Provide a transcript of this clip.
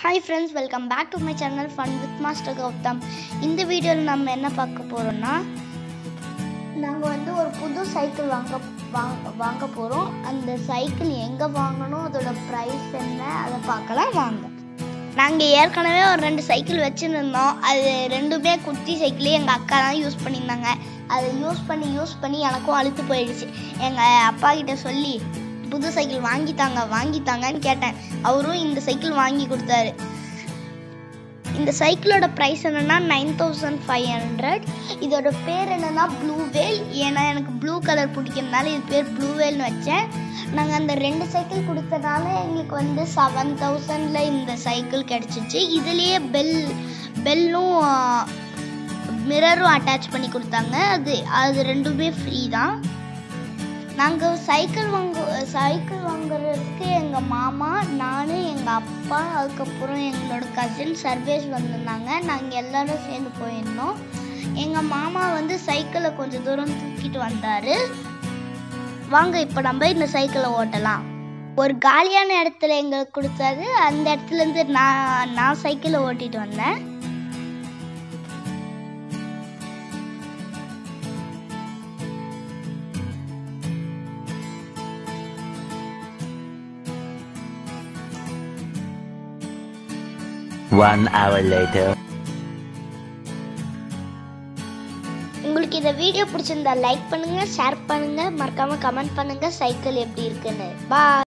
Hi friends welcome back to my channel fun with master Gautam இந்த வீடியோவில் நம்ம என்ன பார்க்க போகிறோம்னா நாங்கள் வந்து ஒரு புது சைக்கிள் வாங்க வாங்க வாங்க போகிறோம் அந்த சைக்கிள் எங்கே வாங்கணும் அதோட ப்ரைஸ் என்ன அதை பார்க்கலாம் வாங்க நாங்கள் ஏற்கனவே ஒரு ரெண்டு சைக்கிள் வச்சுருந்தோம் அது ரெண்டுமே குட்டி சைக்கிளே எங்கள் அக்கா தான் யூஸ் பண்ணியிருந்தாங்க அதை யூஸ் பண்ணி யூஸ் பண்ணி எனக்கும் அழுத்து போயிடுச்சு எங்கள் அப்பா கிட்ட சொல்லி புது சைக்கிள் வாங்கித்தாங்க வாங்கித்தாங்கன்னு கேட்டேன் அவரும் இந்த சைக்கிள் வாங்கி கொடுத்தாரு இந்த சைக்கிளோட ப்ரைஸ் என்னன்னா நைன் தௌசண்ட் ஃபைவ் ஹண்ட்ரட் இதோட பேர் என்னன்னா ப்ளூ வேல் ஏன்னா எனக்கு ப்ளூ கலர் பிடிக்கிறதுனால இது பேர் ப்ளூ வேல்னு வச்சேன் நாங்கள் அந்த ரெண்டு சைக்கிள் கொடுத்தனால எங்களுக்கு வந்து செவன் தௌசண்டில் இந்த சைக்கிள் கிடச்சிச்சு இதுலேயே பெல் பெல்லும் மிரரும் அட்டாச் பண்ணி கொடுத்தாங்க அது அது ரெண்டுமே ஃப்ரீ தான் நாங்கள் சைக்கிள் வாங்க சைக்கிள் வாங்குறதுக்கு எங்கள் மாமா நான் எங்கள் அப்பா அதுக்கப்புறம் எங்களோட கசின் சர்வேஷ் வந்திருந்தாங்க நாங்கள் எல்லாரும் சேர்ந்து போயிருந்தோம் எங்கள் மாமா வந்து சைக்கிளை கொஞ்சம் தூரம் தூக்கிட்டு வந்தார் வாங்க இப்போ நம்ம இந்த சைக்கிளை ஓட்டலாம் ஒரு காலியான இடத்துல எங்களுக்கு கொடுத்தாரு அந்த இடத்துலேருந்து நான் நான் சைக்கிளை ஓட்டிட்டு வந்தேன் One hour later. உங்களுக்கு இந்த வீடியோ பிடிச்சிருந்தா லைக் பண்ணுங்க ஷேர் பண்ணுங்க மறக்காம கமெண்ட் பண்ணுங்க சைக்கிள் எப்படி இருக்குன்னு பா